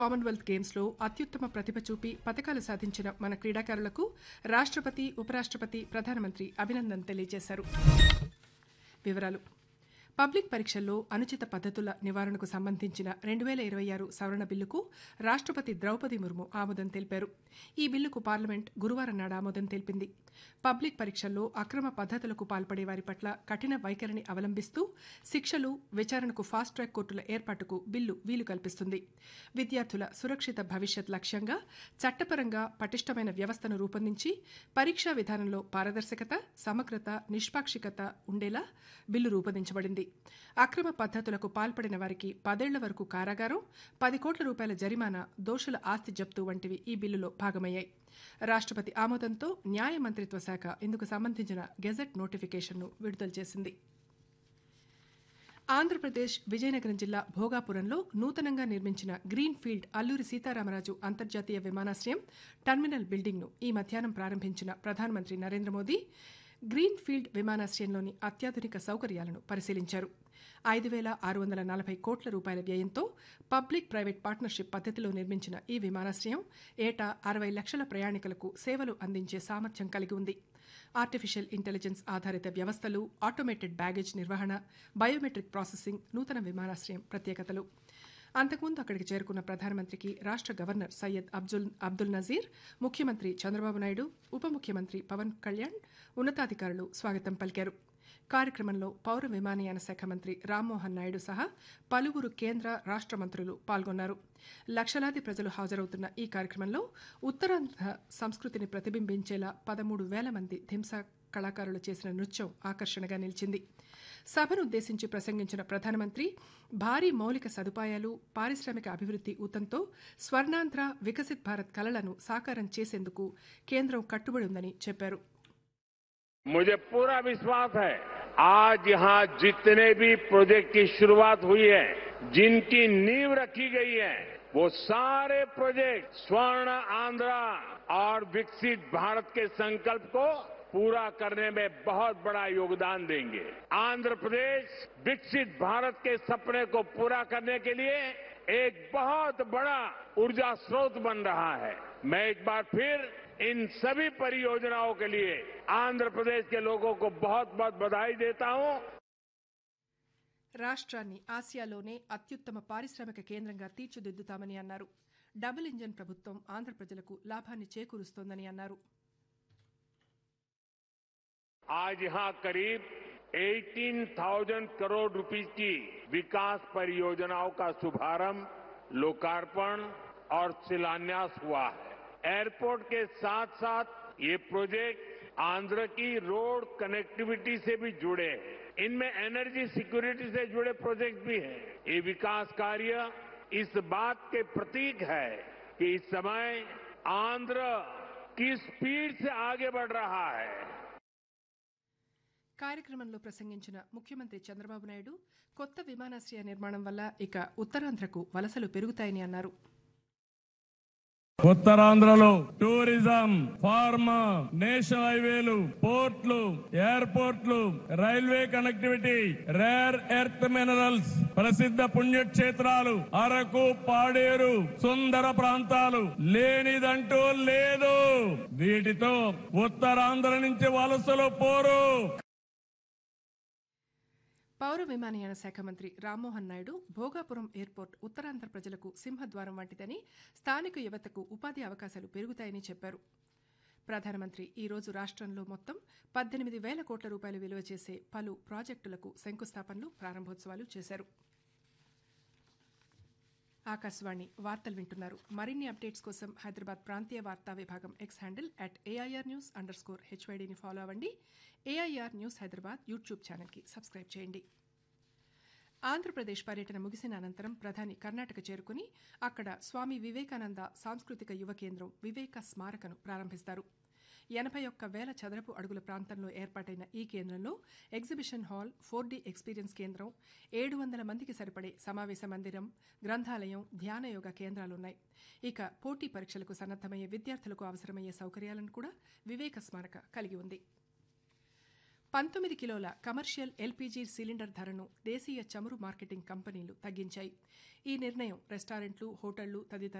Commonwealth గేమ్స్లో అత్యుత్తమ ప్రతిభ చూపి పథకాలు సాధించిన మన క్రీడాకారులకు రాష్ట్రపతి ఉపరాష్ట్రపతి ప్రధానమంత్రి అభినందన తెలియజేశారు వివరాలు పబ్లిక్ పరీక్షల్లో అనుచిత పద్ధతుల నివారణకు సంబంధించిన రెండు వేల ఇరవై ఆరు సవరణ బిల్లుకు రాష్ట్రపతి ద్రౌపది ముర్ము ఆమోదం తెలిపారు ఈ బిల్లుకు పార్లమెంట్ గురువారం నాడు ఆమోదం తెలిపింది పబ్లిక్ పరీక్షల్లో అక్రమ పద్ధతులకు పాల్పడే వారి పట్ల కఠిన వైఖరిని అవలంబిస్తూ శిక్షలు విచారణకు ఫాస్ట్ ట్రాక్ కోర్టుల ఏర్పాటుకు బిల్లు వీలు కల్పిస్తుంది విద్యార్థుల సురక్షిత భవిష్యత్ లక్ష్యంగా చట్టపరంగా పటిష్టమైన వ్యవస్థను రూపొందించి పరీక్షా విధానంలో పారదర్శకత సమగ్రత నిష్పాక్షికత ఉండేలా బిల్లు రూపొందించబడింది అక్రమ పద్ధతులకు పాల్పడిన వారికి పదేళ్ల వరకు కారాగారం పది కోట్ల రూపాయల జరిమానా దోషుల ఆస్తి జప్తు వంటివి ఈ బిల్లులో భాగమయ్యాయి రాష్ట్రపతి ఆమోదంతో న్యాయ మంత్రిత్వ శాఖ ఇందుకు సంబంధించిన గెజెట్ నోటిఫికేషన్ను విడుదల చేసింది ఆంధ్రప్రదేశ్ విజయనగరం జిల్లా భోగాపురంలో నూతనంగా నిర్మించిన గ్రీన్ ఫీల్డ్ అల్లూరి సీతారామరాజు అంతర్జాతీయ విమానాశ్రయం టర్మినల్ బిల్డింగ్ను ఈ మధ్యాహ్నం ప్రారంభించిన ప్రధానమంత్రి నరేంద్ర మోదీ గ్రీన్ ఫీల్డ్ విమానాశ్రయంలోని అత్యాధునిక సౌకర్యాలను పరిశీలించారు ఐదు వేల ఆరు వందల నలభై కోట్ల రూపాయల వ్యయంతో పబ్లిక్ ప్రైవేట్ పార్ట్నర్షిప్ పద్ధతిలో నిర్మించిన ఈ విమానాశ్రయం ఏటా అరవై లక్షల ప్రయాణికులకు సేవలు అందించే సామర్థ్యం కలిగి ఉంది ఆర్టిఫిషియల్ ఇంటెలిజెన్స్ ఆధారిత వ్యవస్థలు ఆటోమేటెడ్ బ్యాగేజ్ నిర్వహణ బయోమెట్రిక్ ప్రాసెసింగ్ నూతన విమానాశ్రయం ప్రత్యేకతలు అంతకుముందు అక్కడికి చేరుకున్న ప్రధానమంత్రికి రాష్ట్ర గవర్నర్ సయ్యద్ అబ్దుల్ అబ్దుల్ నజీర్ ముఖ్యమంత్రి చంద్రబాబు నాయుడు ఉప ముఖ్యమంత్రి పవన్ కళ్యాణ్ ఉన్నతాధికారులు స్వాగతం పలికారు కార్యక్రమంలో పౌర విమానయాన శాఖ మంత్రి రామ్మోహన్ నాయుడు సహా పలువురు కేంద్ర రాష్ట్ర మంత్రులు పాల్గొన్నారు లక్షలాది ప్రజలు హాజరవుతున్న ఈ కార్యక్రమంలో ఉత్తరాంధ్ర సంస్కృతిని ప్రతిబింబించేలా పదమూడు వేల మంది ధింసా కళాకారులు చేసిన నృత్యం ఆకర్షణగా నిలిచింది సభను ఉద్దేశించి ప్రసంగించిన ప్రధానమంత్రి భారీ మౌలిక సదుపాయాలు పారిశ్రామిక అభివృద్ధి ఊతంతో స్వర్ణాంధ్ర వికసిత్ భారత్ కలలను సాకారం చేసేందుకు కేంద్రం కట్టుబడి ఉందని చెప్పారు मुझे पूरा विश्वास है आज यहां जितने भी प्रोजेक्ट की शुरुआत हुई है जिनकी नींव रखी गई है वो सारे प्रोजेक्ट स्वर्ण आंध्रा और विकसित भारत के संकल्प को पूरा करने में बहुत बड़ा योगदान देंगे आंध्र प्रदेश विकसित भारत के सपने को पूरा करने के लिए एक बहुत बड़ा ऊर्जा स्रोत बन रहा है मैं एक बार फिर इन सभी परियोजनाओं के लिए आंध्र प्रदेश के लोगों को बहुत बहुत बधाई देता हूं రాష్ట్రాన్ని ఆసియాలోనే అత్యుత్తమ పారిశ్రామిక కేంద్రంగా తీర్చిదిద్దుతామని అన్నారు డబుల్ ఇంజన్ ప్రభుత్వం ఆంధ్ర ప్రజలకు లాభాన్ని చేకూరుస్తోందని అన్నారు आज यहां करीब 18,000 करोड़ रुपए की विकास परियोजनाओं का शुभारंभ लोकार्पण और शिलान्यास हुआ है एयरपोर्ट के साथ साथ ये प्रोजेक्ट आंध्र की रोड कनेक्टिविटी से भी जुड़े हैं इनमें एनर्जी सिक्योरिटी से जुड़े प्रोजेक्ट भी हैं ये विकास कार्य इस बात के प्रतीक है कि इस समय आंध्र किस स्पीड से आगे बढ़ रहा है కార్యక్రమంలో ప్రసంగించిన ముఖ్యమంత్రి చంద్రబాబు నాయుడు కొత్త విమానాశ్రయ నిర్మాణం వల్ల ఇక ఉత్తరాంధ్రకు వలసలు పెరుగుతాయని అన్నారు ఉత్తరాంధ్రలో టూరిజం ఫార్మా నేషనల్ హైవేలు పోర్ట్లు ఎయిర్పోర్ట్లు railway connectivity rare earth minerals ప్రసిద్ధ పుణ్యక్షేత్రాలు అరకు పాడేరు సుందర ప్రాంతాలు లేనిదంటూ లేదు వీటితో ఉత్తరాంధ్ర నుంచి వలసలు పోరు పౌర విమానయాన శాఖ మంత్రి రామ్మోహన్ నాయుడు భోగాపురం ఎయిర్పోర్ట్ ఉత్తరాంధ్ర ప్రజలకు సింహద్వారం వంటిదని స్థానిక యువతకు ఉపాధి అవకాశాలు పెరుగుతాయని చెప్పారు ప్రధానమంత్రి ఈ రోజు రాష్ట్రంలో మొత్తం పద్దెనిమిది వేల కోట్ల రూపాయలు విలువ చేసే పలు ప్రాజెక్టులకు శంకుస్థాపనలు ప్రారంభోత్సవాలు చేశారు ఆకాశవాణి వార్తలు వింటున్నారు మరిన్ని అప్డేట్స్ కోసం హైదరాబాద్ ప్రాంతీయ వార్తా విభాగం X handle at AIR news underscore హెచ్వైడీని ఫాలో అవ్వండి ఏఐఆర్ న్యూస్ హైదరాబాద్ యూట్యూబ్ ఛానల్కి సబ్స్క్రైబ్ చేయండి ఆంధ్రప్రదేశ్ పర్యటన ముగిసిన అనంతరం ప్రధాని కర్ణాటక చేరుకుని అక్కడ స్వామి వివేకానంద సాంస్కృతిక యువ కేంద్రం వివేక స్మారకను ప్రారంభిస్తారు ఎనభై ఒక్క వేల చదరపు అడుగుల ప్రాంతంలో ఏర్పాటైన ఈ కేంద్రంలో exhibition hall four D experience కేంద్రం ఏడు వందల మందికి సరిపడే సమావేశ మందిరం గ్రంథాలయం ధ్యాన యోగ కేంద్రాలున్నాయి ఇక పోటీ పరీక్షలకు సన్నద్దమయ్యే విద్యార్థులకు అవసరమయ్యే సౌకర్యాలను కూడా వివేక స్మారక కలిగి ఉంది పంతొమ్మిది కిలోల కమర్షియల్ ఎల్పీజీ సిలిండర్ ధరను దేశీయ చమురు మార్కెటింగ్ కంపెనీలు తగ్గించాయి ఈ నిర్ణయం రెస్టారెంట్లు హోటళ్లు తదితర